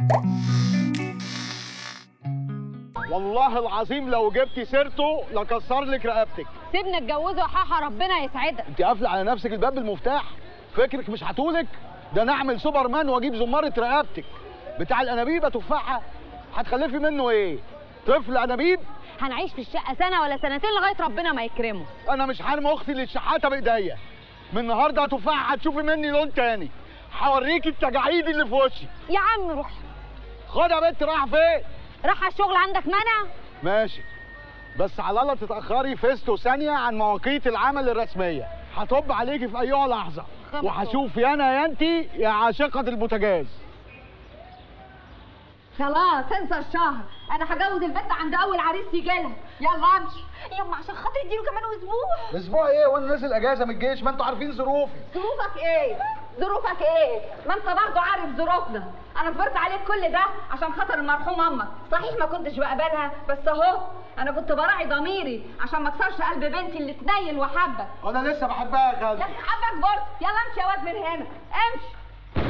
والله العظيم لو جبت سيرته لكسر لك رقبتك سيبنا اتجوزه يا حاحه ربنا يسعدك انت قافله على نفسك الباب بالمفتاح فكرك مش هتولك ده انا اعمل سوبرمان واجيب زماره رقبتك بتاع الانابيب يا تفاحه هتخلفي منه ايه طفل انابيب هنعيش في الشقه سنه ولا سنتين لغايه ربنا ما يكرمه انا مش حارم اختي للشحاته بايديا من النهارده يا تفاحه هتشوفي مني لون تاني هوريكي التجاعيد اللي في وشي يا عم روح خد يا بنت رايحه فين راح على الشغل عندك منع ماشي بس على الله تتاخري فيستو ثانيه عن مواقيت العمل الرسميه هطب عليكي في ايها لحظه خبط. وهشوف يا انا يا انتي يا عاشقه البوتاجاز خلاص انسى الشهر انا هجوز البنت عند اول عريس يجي لها يلا امشي يما عشان خاطر اديله كمان اسبوع اسبوع ايه وانا نازل اجازه من الجيش ما انتوا عارفين ظروفي ظروفك ايه ظروفك ايه ما انت برضه عارف ظروفنا انا صبرت عليك كل ده عشان خاطر المرحوم امك صحيح ما كنتش بقبلها بس اهو انا كنت براعي ضميري عشان ما اكسرش قلب بنتي اللي تنيل وحبك انا لسه بحبها يا يا خالتي اخي حبك برضه يلا امشي يا واد من هنا امشي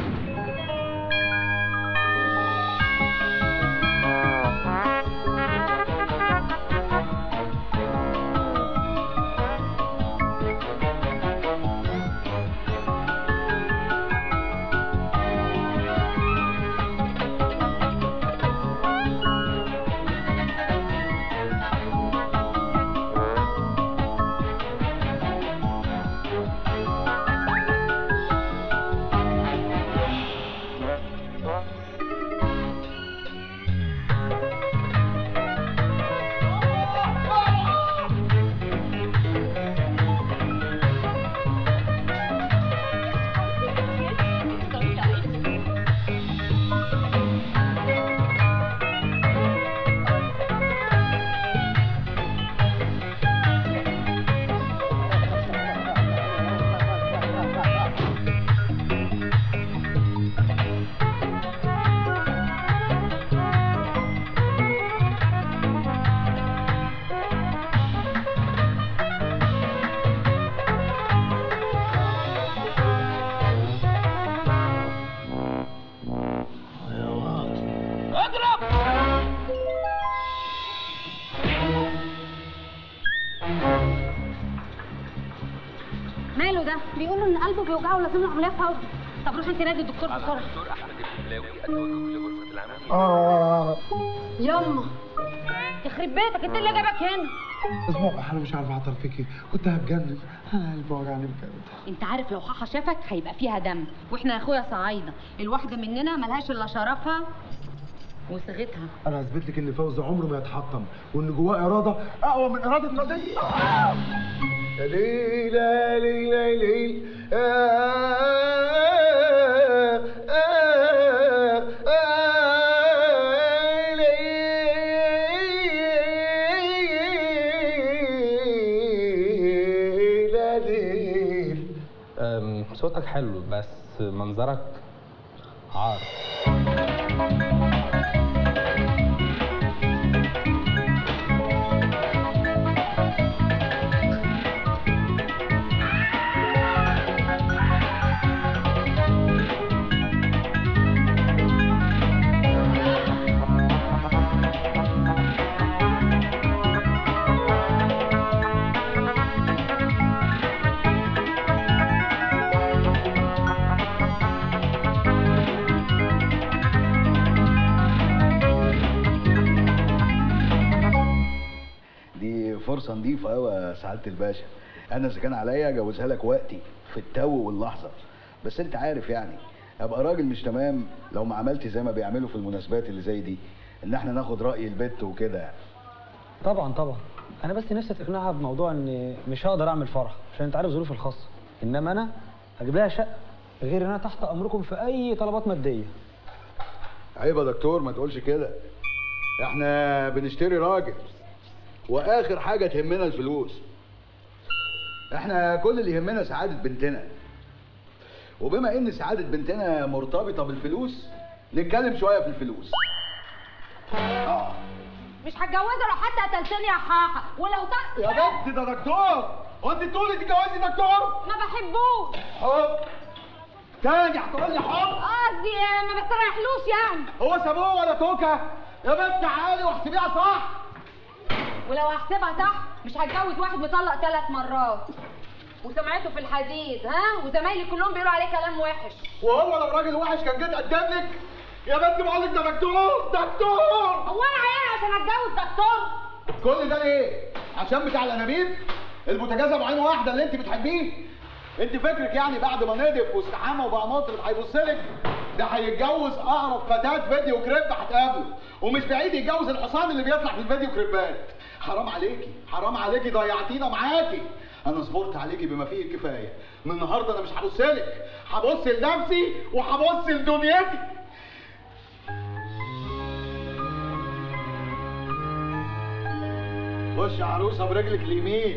ماله ده بيقولوا ان قلبه بيوجعه ولازم له عمليه فوري طب روح انت نادي الدكتور بسرعه دكتور احمد البلاوي اتوجه لغرفه العمليات اه يما يخرب بيتك انت اللي جابك هنا اسبوع انا مش عارف اعطل فيكي كنت هتجنن انا قلبي وجعني بجد انت عارف لو حاحه شافك هيبقى فيها دم واحنا يا اخويا صعايده الواحده مننا ملهاش الا شرفها وصيغتها انا هثبت لك ان فوزي عمره ما يتحطم وان جواه اراده اقوى من اراده ناديه يا ليل يا ليل يا ليل أم، صوتك حلو بس منظرك عار دي فرصة نظيفة قوي يا سعادة الباشا أنا إذا كان عليا أجوزها لك وقتي في التو واللحظة بس أنت عارف يعني أبقى راجل مش تمام لو ما عملت زي ما بيعملوا في المناسبات اللي زي دي إن إحنا ناخد رأي البت وكده يعني طبعا طبعا انا بس نفسي تقنعها بموضوع ان مش هقدر اعمل فرح عشان انت عارف ظروفي الخاصه انما انا هجيب لها شقه غير ان انا تحت امركم في اي طلبات ماديه عيب يا دكتور ما تقولش كده إحنا بنشتري راجل وآخر حاجة تهمنا الفلوس إحنا كل اللي يهمنا سعادة بنتنا وبما إن سعادة بنتنا مرتبطة بالفلوس نتكلم شوية في الفلوس آه مش هتجوزها لو حتى قتلتني يا حاحه ولو ط... يا بنت ده دكتور هو انت تقولي تتجوزي دكتور ما بحبوش حب تاني هتقول لي حب قصدي آه، ما بستريحلوش يعني هو سابوه ولا توكه يا بنت تعالي واحسبيها صح ولو هحسبها صح مش هتجوز واحد مطلق ثلاث مرات وسمعته في الحديد ها وزمايلي كلهم بيقولوا عليه كلام وحش وهو لو راجل وحش كان جيت قدام لك يا بنت بقول لك ده دكتور دكتور هو انا عيال عشان اتجوز دكتور كل ده ليه؟ عشان بتاع الانابيب البوتاجاز ابو عين واحده اللي انت بتحبيه انت فكرك يعني بعد ما نضف واستحمى وبقى مطرب هيبص لك ده هيتجوز اقرب فتاه فيديو كريب هتقابله ومش بعيد يتجوز الحصان اللي بيطلع في الفيديو كريبات حرام عليكي حرام عليكي ضيعتينا معاكي انا صبرت عليكي بما فيه الكفايه من النهارده انا مش هبص لك هبص لنفسي وهبص لدنيتي خش يا عروسه برجلك اليمين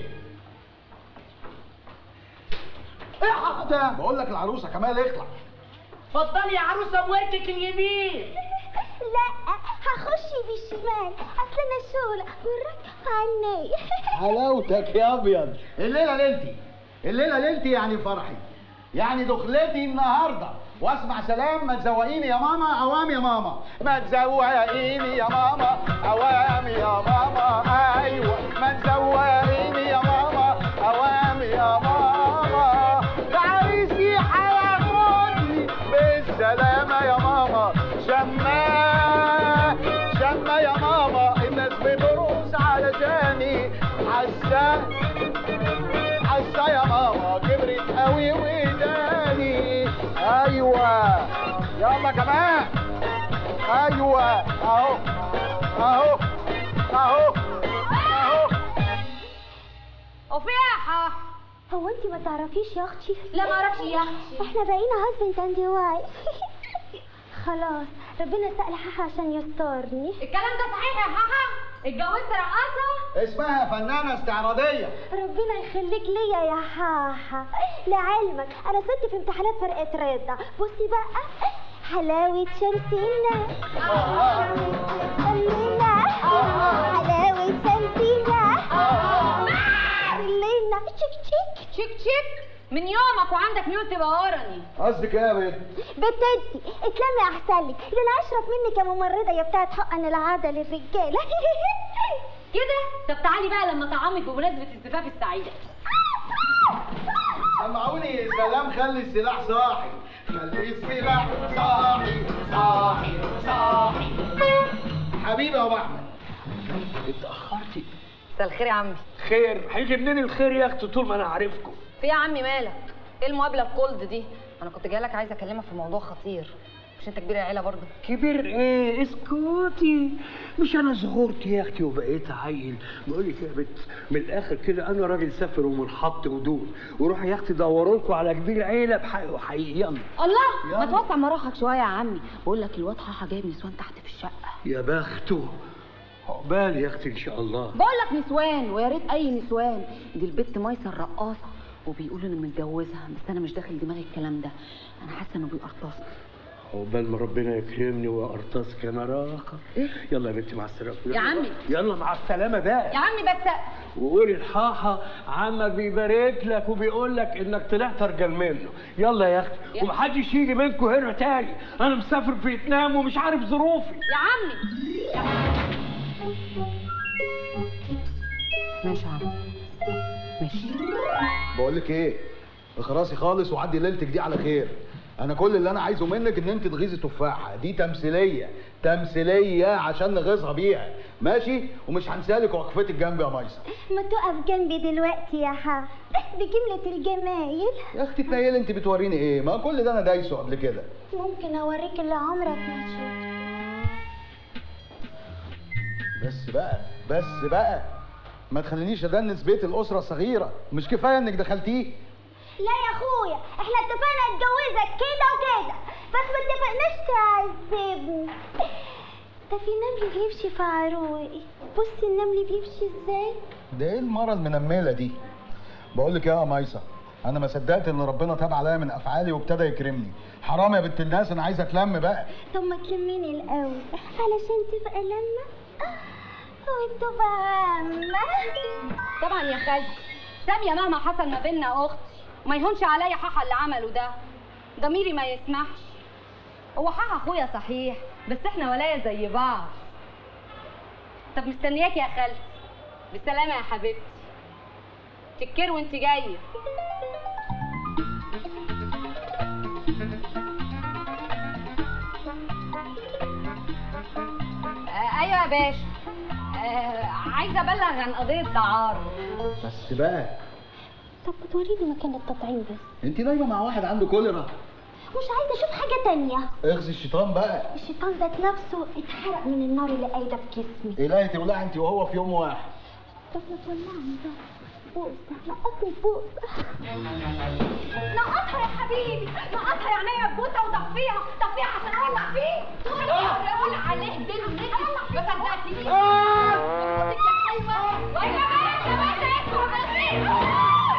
ايه ده بقول لك العروسه كمال اخلع اتفضلي يا عروسه بوجهك اليمين لا هخش بالشمال اصل انا شغلة وراك عني حلاوتك يا ابيض الليله ليلتي الليله ليلتي يعني فرحي يعني دخلتي النهارده واسمع سلام ما تزوقيني يا ماما اوام يا ماما ما تزوقيني يا ماما اوام يا ماما ايوه ما تزوقيني يا ماما اوام يا ماما ده عريسي هياخدني بالسلامه يا ماما شماه شماه يا ماما الناس بترقص علشاني حاسه حاسه يا ماما كبرت قوي وداني ايوه يلا كمان ايوه اهو اهو اهو اهو وفيحة هو انت ما تعرفيش يا اختي لا ما اعرفش يا اختي احنا بقينا هازبند اند وايف خلاص ربنا سأل حاحة عشان يسترني الكلام ده صحيح يا حاحة اتجوزت رقاصة اسمها فنانه استعراضيه ربنا يخليك ليا يا حاحة لعلمك انا صرت في امتحانات فرقة رضا بصي بقى حلاوة شمسنا خلينا حلاوة شمسنا خلينا تشيك تشيك شيك شيك من يومك وعندك ميول تبقى ورني قصدك ايه يا بنت بتدي اتلمي احسن لك ده انا اشرف منك يا ممرضه يا بتاعت حقن العاده للرجاله كده طب تعالي بقى لما طعامك بمناسبة الزفاف السعيدة سمعوني سلام خلي السلاح صاحي خلي السلاح صاحي صاحي صاحي حبيبي يا ابو احمد اتاخرتي مساء الخير يا عمي خير هيجي منين الخير يا اختي طول ما انا عارفكم في يا عمي مالك ايه المقابلة الكولد دي انا كنت جايه لك عايزه اكلمك في موضوع خطير مش انت كبير العيله برضه كبير ايه اسكتي مش انا صغرت يا اختي وبقيت عيل بقول لك يا بت من الاخر كده انا راجل سافر ومنحط ودود وروحوا يا اختي دوروا لكم على كبير عيله بحقه حقيقي يلا الله ما توسع مراحك شويه يا عمي بقول لك الواد حاحه جايب نسوان تحت في الشقه يا بخته عقبال يا اختي ان شاء الله بقول لك نسوان ويا ريت اي نسوان دي البت ميسر رقاصه وبيقولوا انه متجوزها بس انا مش داخل دماغي الكلام ده انا حاسه انه بيقرطصني عقبال ما ربنا يكرمني وارتصك انا راخر يلا يا بنتي مع السلامه يا عمي. يلا مع السلامه بقى يا عمي بس وقولي الحاحة عمك بيبارك لك وبيقول لك انك طلعت ارجل منه يلا يا اختي يا- ومحدش يجي منكم هنا تاني انا مسافر فيتنام ومش عارف ظروفي يا عمي ماشي يا عمي ماشي بقول لك ايه اخرسي خالص وعدي ليلتك دي على خير انا كل اللي انا عايزه منك ان انت تغيظي تفاحه دي تمثيليه تمثيليه عشان نغيظها بيها ماشي ومش هنسالك وقفتك جنبي يا ميسر ما تقف جنبي دلوقتي يا حا بجملة الجمايل يا اختي تنيل انت بتوريني ايه ما كل ده انا دايسه قبل كده ممكن اوريك اللي عمرك ما شفته بس بقى بس بقى ما تخلينيش ادنس بيت الاسره الصغيره مش كفايه انك دخلتيه لا يا اخويا احنا اتفقنا اتجوزك كده وكده بس ما اتفقناش تعذبني ده في نمل بيمشي في عروقي بصي النمل بيمشي ازاي ده ايه المره المنمله دي بقول لك يا ميسة انا ما صدقت ان ربنا تاب عليا من افعالي وابتدى يكرمني حرام يا بنت الناس انا عايز اتلم بقى طب ما تلميني الاول علشان تبقى لما وتبقى عامة طبعا يا خالتي ساميه مهما حصل ما بيننا اختي وما يهونش عليا حاحه اللي عمله ده ضميري ما يسمحش هو حق اخويا صحيح بس احنا ولايا زي بعض طب مستنياك يا خالتي بالسلامه يا حبيبتي تكر وانت جايه آه ايوه يا باشا آه عايزه ابلغ عن قضيه دعاره بس بقى طب بتوريني مكان التطعيم بس انت نايمه مع واحد عنده كوليرا مش عايزه اشوف حاجه تانية اغزي الشيطان بقى الشيطان ذات نفسه اتحرق من النار اللي قايده في جسمي الهي تولع انت وهو في يوم واحد طب ما تولعني بقى بوسه نقطني بوسه نقطها يا حبيبي نقطها يا عينيا بوسه وطفيها طفيها عشان اولع فيه قول عليه دلوقتي ما صدقتنيش صوتك يا حلوه ويا بنت يا بنت اسمع بس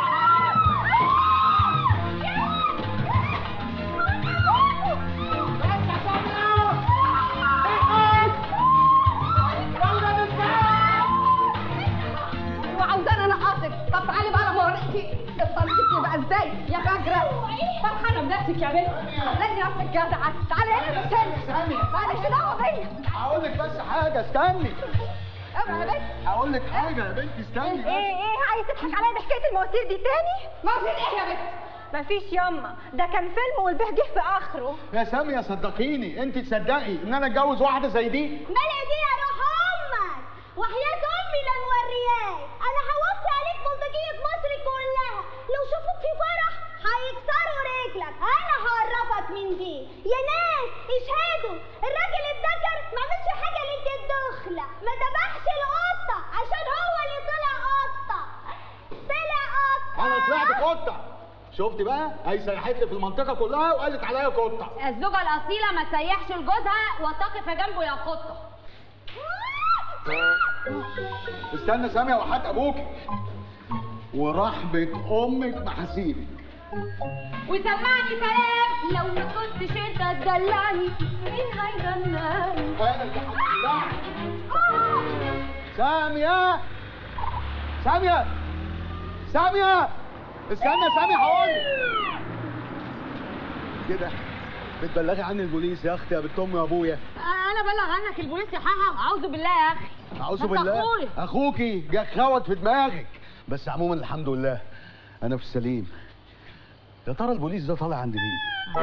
وعاوزاني انقطك طب تعالي بقى لما اوريكي الطريق يبقى ازاي يا فجرة فرحانه بنفسك يا بنت لازم نفسك جدعه تعالي هنا بس ثانية. مالكش دعوه بيا هقول لك بس حاجه استني اوعى يا بنت هقول لك حاجه يا بنتي استني ايه بس ايه عايز تضحك عليا بحكايه المواسير دي تاني مواسير ايه يا بنت مفيش ياما ده كان فيلم والبيه جه في اخره يا سامية صدقيني انت تصدقي ان انا اتجوز واحده زي دي مالي دي يا روح امك وحياة امي لا مورياك انا هوصي عليك بلطجية مصر كلها لو شافوك في فرح هيكسروا رجلك انا هعرفك من دي يا ناس اشهدوا الراجل الذكر ما عملش حاجه ليله الدخله ما ذبحش القطه عشان هو اللي طلع قطه طلع قطه انا طلعت قطه شفت بقى هي سيحت لي في المنطقه كلها وقالت عليا قطه الزوجة الأصيلة ما تسيحش لجوزها وتقف جنبه يا قطة استنى سامية وحات ابوك ورحمة امك محاسيبك وسمعني سلام لو ما كنتش انت تدلعني مين هيدلعني انا اللي هدلعك. سامية سامية سامية استنى سامية هقول كده بتبلغي عني البوليس يا اختي يا بنت امي وابويا انا بلغ عنك البوليس يا حاحة اعوذ بالله يا اخي اعوذ ده بالله أخويا. اخوكي جاك خوت في دماغك بس عموما الحمد لله انا في السليم يا ترى البوليس ده طالع عند مين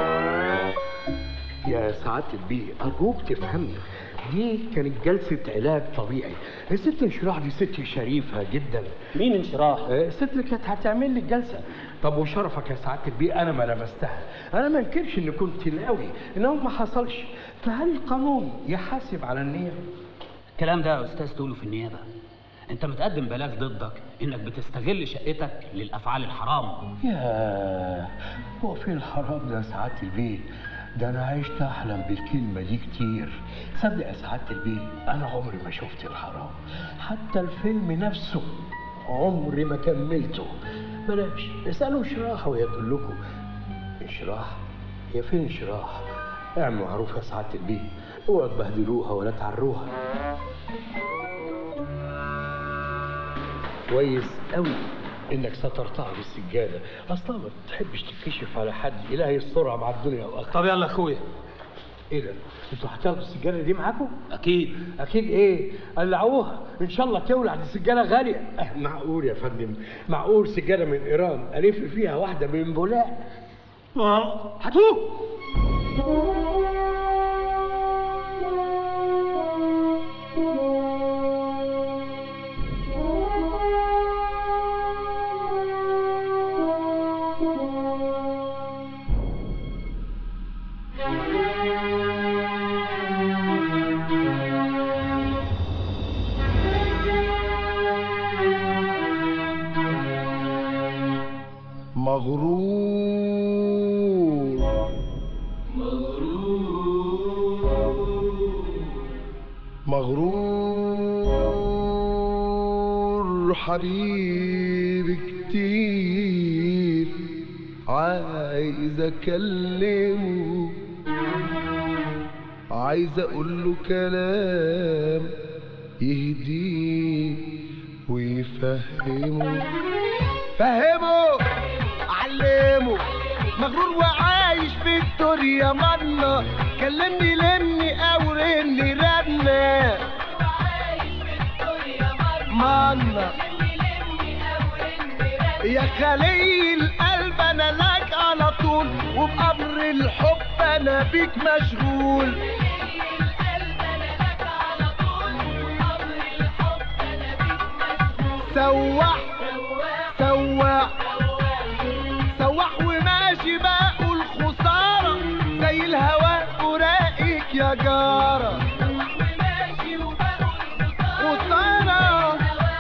يا سعادة البيه أرجوك تفهمني دي كانت جلسة علاج طبيعي الست انشراح دي ست شريفة جدا مين انشراح؟ آه، الست اللي كانت هتعمل لي الجلسة طب وشرفك يا سعادة البيه أنا ما لمستها أنا ما انكرش إن كنت ناوي إنه ما حصلش فهل القانون يحاسب على النية؟ الكلام ده يا استاذ تقوله في النيابه انت متقدم بلاغ ضدك انك بتستغل شقتك للافعال الحرام يا هو فين الحرام ده يا سعادة البيه؟ ده أنا عشت أحلم بالكلمة دي كتير تصدق يا سعادة البيه أنا عمري ما شفت الحرام حتى الفيلم نفسه عمري ما كملته بلاش اسألوا انشراح ويقول لكم انشراح هي فين انشراح؟ اعملوا معروف يا سعادة البيه اوعوا تبهدلوها ولا تعروها كويس قوي انك سترتها بالسجاده اصلا ما تحبش تتكشف على حد الهي يسترها مع الدنيا واخرها طب يلا يا اخويا ايه ده انتوا هتاخدوا السجاده دي معاكم اكيد اكيد ايه قلعوها ان شاء الله تولع دي سجاده غاليه أه معقول يا فندم معقول سجاده من ايران الف فيها واحده من بولاق اه هاتوه مغرور مغرور حبيبي كتير عايز اكلمه عايز اقول له كلام يهديه ويفهمه فهمه علمه مغرور وعايش في الدنيا منا كلمني لمني او رني رنا منا يا خليل القلب انا لك على طول وبأمر الحب انا بيك مشغول سواح سواح سواح وماشي بقول خسارة زي الهواء فراقك يا جارة خسارة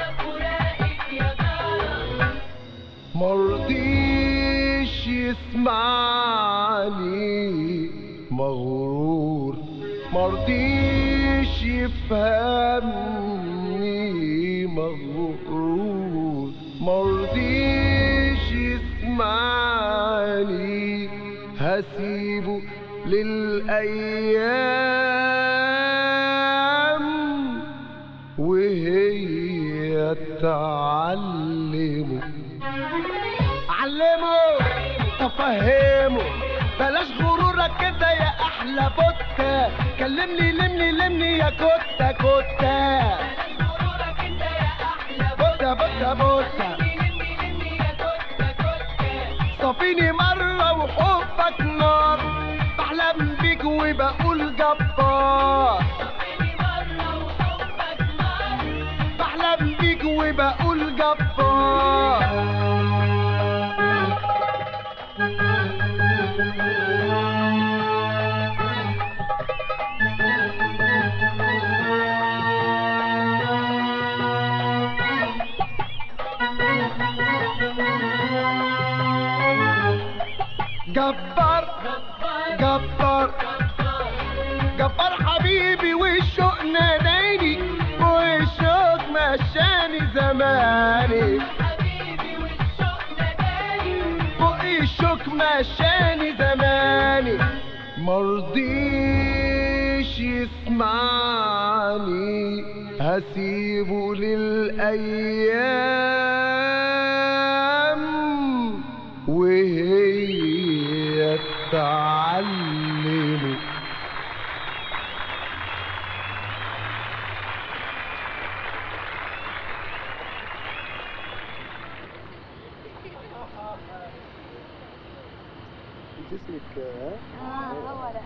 مرضيش يسمعني مغرور مرضيش يفهمني مغرور مرضيش يسمعني هسيبه للأيام وهي تعلمه علمه افهمه بلاش غرورك كده يا احلى بوتة كلمني لمني لمني يا كوتة كوتة بوتة بوتة بوتة صافيني مرة وحبك نار بحلم بيك وبقول جبار بحلم بيك وبقول جبار جبار جبار جبار حبيبي والشوق ناداني والشوق مشاني زماني فوق الشوق مشاني زماني مرضيش يسمعني هسيبه للأيام وهي تعلمه جسمك ها؟ هو ده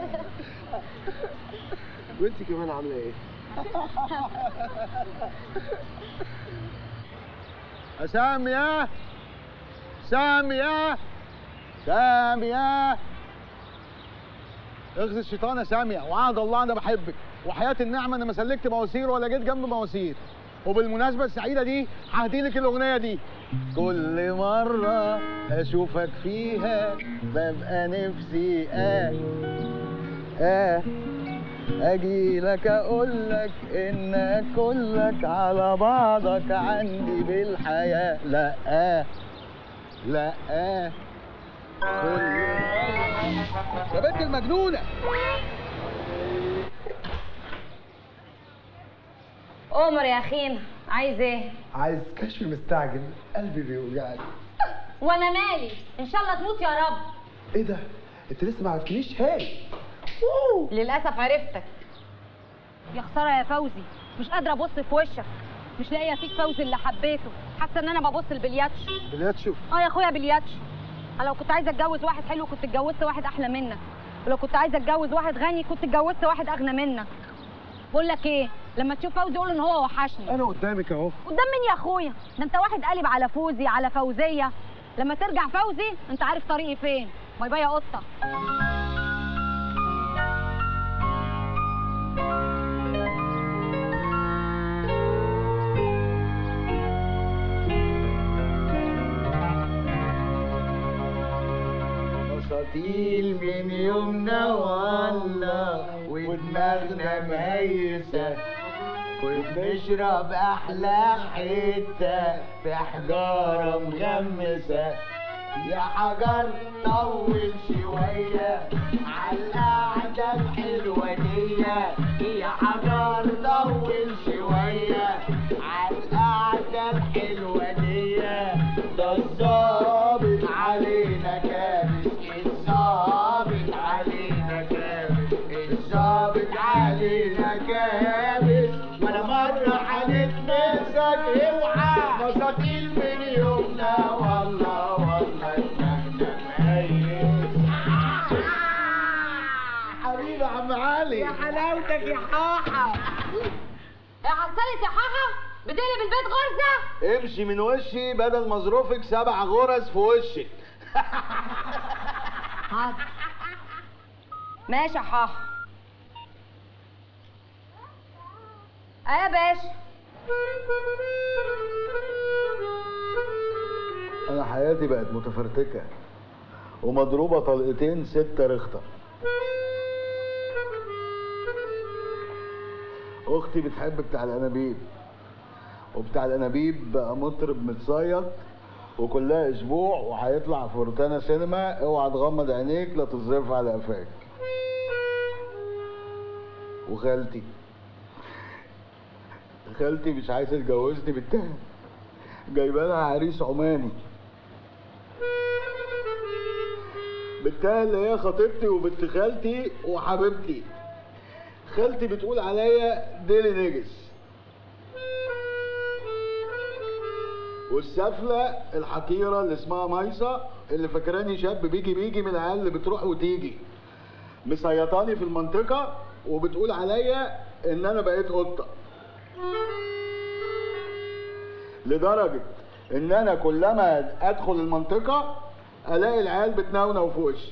وانت كمان عامله ايه؟ سامية سامية سامية اغزي الشيطان يا سامية وعهد الله انا بحبك وحياة النعمة انا ما سلكت مواسير ولا جيت جنب مواسير وبالمناسبة السعيدة دي ههدي لك الأغنية دي كل مرة أشوفك فيها ببقى نفسي آه آه أجي لك أقول لك إن كلك على بعضك عندي بالحياة لا آه لا آه كل يا بنت المجنونة عمر يا اخينا عايز ايه عايز كشف مستعجل قلبي بيوجعني وانا مالي ان شاء الله تموت يا رب ايه ده انت لسه ما عرفتنيش هاي للاسف عرفتك يا خساره يا فوزي مش قادره ابص في وشك مش لاقيه فيك فوزي اللي حبيته حاسه ان انا ببص البلياتش بلياتشو اه يا اخويا بلياتش انا لو كنت عايزه اتجوز واحد حلو كنت اتجوزت واحد احلى منك ولو كنت عايزه اتجوز واحد غني كنت اتجوزت واحد اغنى منك بقول لك ايه لما تشوف فوزي قول ان هو وحشني انا قدامك اهو قدام مين يا اخويا ده انت واحد قالب على فوزي على فوزيه لما ترجع فوزي انت عارف طريقي فين باي باي يا قطه اساطيل من يومنا والله ودماغنا مهيسة وبنشرب احلى حتة في حجارة مغمسة يا حجر طول شوية عالقعدة الحلوة دي يا حجر طول شوية عالقعدة الحلوة دي ده الظابط علينا كان علينا كابس ولا مرة هنتمسك اوعى مساكين من يومنا والله والله دماغنا ميت حبيبي يا عم علي يا حلاوتك يا حاحة يا حصلت يا حاحة بتقلب البيت غرزة امشي من وشي بدل مظروفك سبع غرز في وشك حاضر ماشي يا حاحة ايه يا باشا انا حياتي بقت متفرتكه ومضروبه طلقتين ستة رخطه اختي بتحب بتاع الانابيب وبتاع الانابيب بقى مطرب متصيد وكلها اسبوع وهيطلع في روتانا سينما اوعى تغمض عينيك لا تصرف على قفاك وخالتي خالتي مش عايزه تجوزني بالتاني جايبه لها عريس عماني بنتها اللي هي خطيبتي وبنت خالتي وحبيبتي خالتي بتقول عليا ديلي نجس والسفلة الحقيرة اللي اسمها مايصة اللي فاكراني شاب بيجي بيجي من العيال اللي بتروح وتيجي مسيطاني في المنطقة وبتقول عليا ان انا بقيت قطة لدرجة ان انا كلما ادخل المنطقة الاقي العيال بتنونو في وشي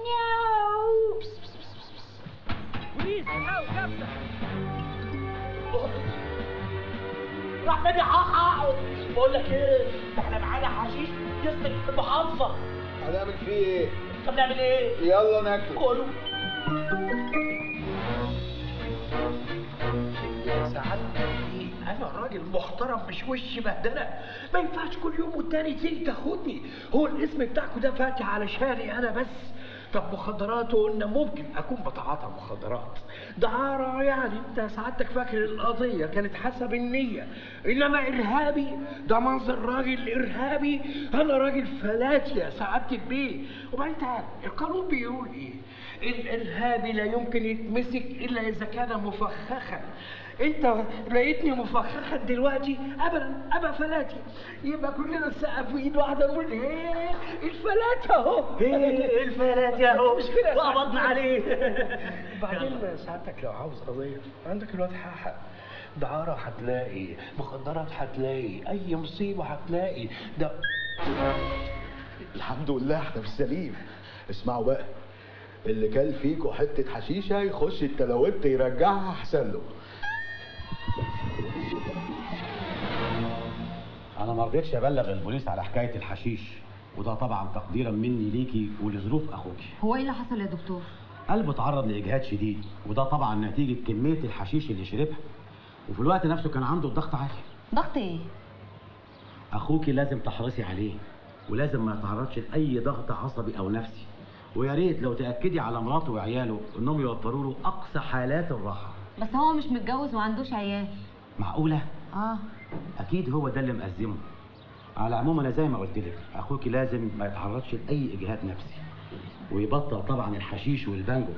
راح فين يا حاحة بقول لك ايه احنا معانا حشيش يسلك المحافظة هنعمل فيه ايه؟ طب نعمل ايه؟ يلا ناكل كله يا سعادتك ايه؟ انا راجل محترم مش وش بهدله ما ينفعش كل يوم والتاني تيجي تاخدني هو الاسم بتاعكوا ده فاتح علشاني انا بس طب مخدرات وقلنا ممكن اكون بتعاطى مخدرات دعارة يعني انت سعادتك فاكر القضية كانت حسب النية انما ارهابي ده منظر راجل ارهابي انا راجل فلاتي يا سعادة البيه وبعدين تعال القانون بيقول ايه الارهابي لا يمكن يتمسك الا اذا كان مفخخا انت لقيتني مفخخا دلوقتي ابدا ابا فلاتي يبقى كلنا نسقف في ايد واحده نقول ايه الفلات اهو ايه الفلات اهو مش كده وقبضنا عليه بعدين ساعتك لو عاوز قضيه عندك الواد حق دعارة هتلاقي مخدرات هتلاقي اي مصيبه هتلاقي ده الحمد لله احنا في السليم اسمعوا بقى اللي كل فيكوا حتة حشيشة يخش التلاوت يرجعها احسن له انا ما رضيتش ابلغ البوليس على حكايه الحشيش وده طبعا تقديرا مني ليكي ولظروف اخوكي هو ايه اللي حصل يا دكتور قلبه اتعرض لاجهاد شديد وده طبعا نتيجه كميه الحشيش اللي شربها وفي الوقت نفسه كان عنده الضغط عالي ضغط ايه اخوكي لازم تحرصي عليه ولازم ما يتعرضش لاي ضغط عصبي او نفسي ويا ريت لو تاكدي على مراته وعياله انهم يوفروا له اقصى حالات الراحه بس هو مش متجوز وعندوش عيال معقوله اه اكيد هو ده اللي مأزمه على العموم انا زي ما قلت لك اخوك لازم ما يتعرضش لاي اجهاد نفسي ويبطل طبعا الحشيش والبانجو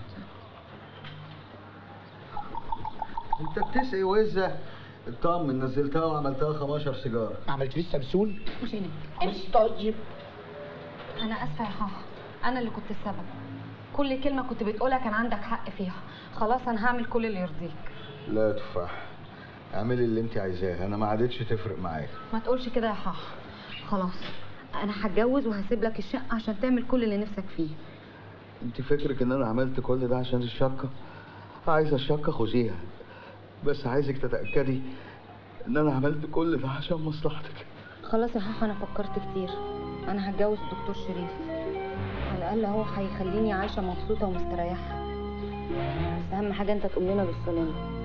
انت بتسقي وزة اطمن نزلتها وعملتها 15 سيجارة ما عملتليش سمسول مش هنا امشي طيب انا اسفه يا حاحة انا اللي كنت السبب كل كلمه كنت بتقولها كان عندك حق فيها خلاص انا هعمل كل اللي يرضيك لا تفاح اعملي اللي انت عايزاه انا ما عادتش تفرق معايا ما تقولش كده يا حاحة خلاص انا هتجوز وهسيب لك الشقه عشان تعمل كل اللي نفسك فيه انت فكرك ان انا عملت كل ده عشان الشقة عايزة الشقة خذيها بس عايزك تتأكدي ان انا عملت كل ده عشان مصلحتك خلاص يا حاحة انا فكرت كتير انا هتجوز الدكتور شريف على الاقل هو هيخليني عايشه مبسوطه ومستريحه بس اهم حاجه انت تقوم لنا بالسلامه